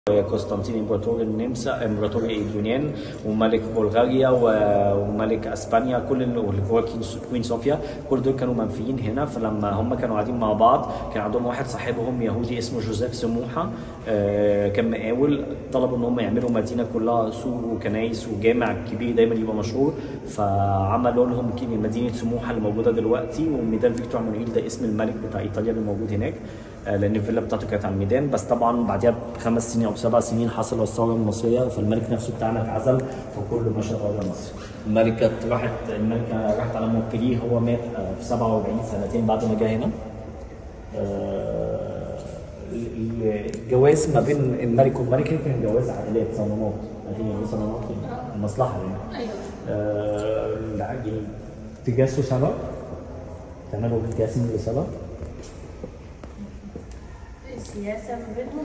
قسطنطين امبراطور النمسا امبراطور اليونان وملك بلغاريا و- وملك اسبانيا كل ال- واللي هو كين- كوين صوفيا كل دول كانوا منفيين هنا فلما هم كانوا قاعدين مع بعض كان عندهم واحد صاحبهم يهودي اسمه جوزيف سموحه آه، كان مقاول طلبوا ان هم يعملوا مدينه كلها سور وكنايس وجامع كبير دايما يبقى مشهور فعملوا لهم كي- مدينه سموحه اللي موجوده دلوقتي وميدان فيكتور مانويل ده اسم الملك بتاع ايطاليا اللي موجود هناك آه، لان الفيلا بتاعته كانت على الميدان بس طبعا بعدها بخمس سنين او سبع سنين حصل الثوره المصريه فالملك نفسه بتاعنا اتعزل فكله مشى بره مصر. الملكه راحت الملكه راحت على مونبلييه هو مات آه، في 47 سنتين بعد ما جه هنا. آه، ال- الجواز ما بين الملك والملكه كان جواز عائلات صالونات هي صالونات المصلحه يعني. ايوه آه، يعني تجاسوا سوا تعملوا جاسم لسوا السياسه ما بينهم